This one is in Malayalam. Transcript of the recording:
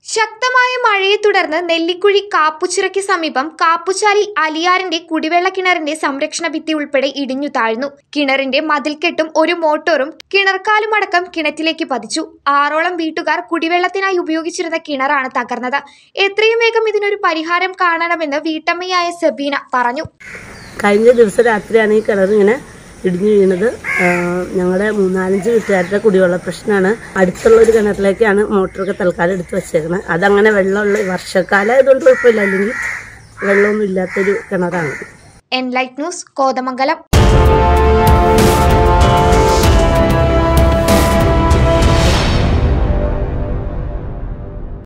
ശക്തമായ മഴയെ തുടർന്ന് നെല്ലിക്കുഴി കാപ്പുച്ചിറയ്ക്ക് സമീപം കാപ്പുചാലിൽ അലിയാറിന്റെ കുടിവെള്ള കിണറിന്റെ സംരക്ഷണ ഭിത്തി ഉൾപ്പെടെ ഇടിഞ്ഞു താഴ്ന്നു കിണറിന്റെ മതിൽക്കെട്ടും ഒരു മോട്ടോറും കിണർക്കാലും അടക്കം കിണറ്റിലേക്ക് പതിച്ചു ആറോളം വീട്ടുകാർ കുടിവെള്ളത്തിനായി ഉപയോഗിച്ചിരുന്ന കിണറാണ് തകർന്നത് എത്രയും വേഗം ഇതിനൊരു പരിഹാരം കാണണമെന്ന് വീട്ടമ്മയായ സബീന പറഞ്ഞു കഴിഞ്ഞ ദിവസം രാത്രിയാണ് ഈ കിണർ ഇങ്ങനെ ഇടിഞ്ഞു വീണത് ഞങ്ങളുടെ മൂന്നാലഞ്ച് വീട്ടുകാരുടെ കുടിവെള്ള പ്രശ്നമാണ് അടുത്തുള്ള ഒരു കിണറിലേക്കാണ് മോട്ടറൊക്കെ തൽക്കാലം എടുത്ത് വെച്ചേക്കുന്നത് അതങ്ങനെ വെള്ളമുള്ള വർഷക്കാലം ആയതുകൊണ്ട് കുഴപ്പമില്ല അല്ലെങ്കിൽ വെള്ളമൊന്നും ഇല്ലാത്തൊരു കിണറാണ് എൻലൈറ്റ് ന്യൂസ് കോതമംഗലം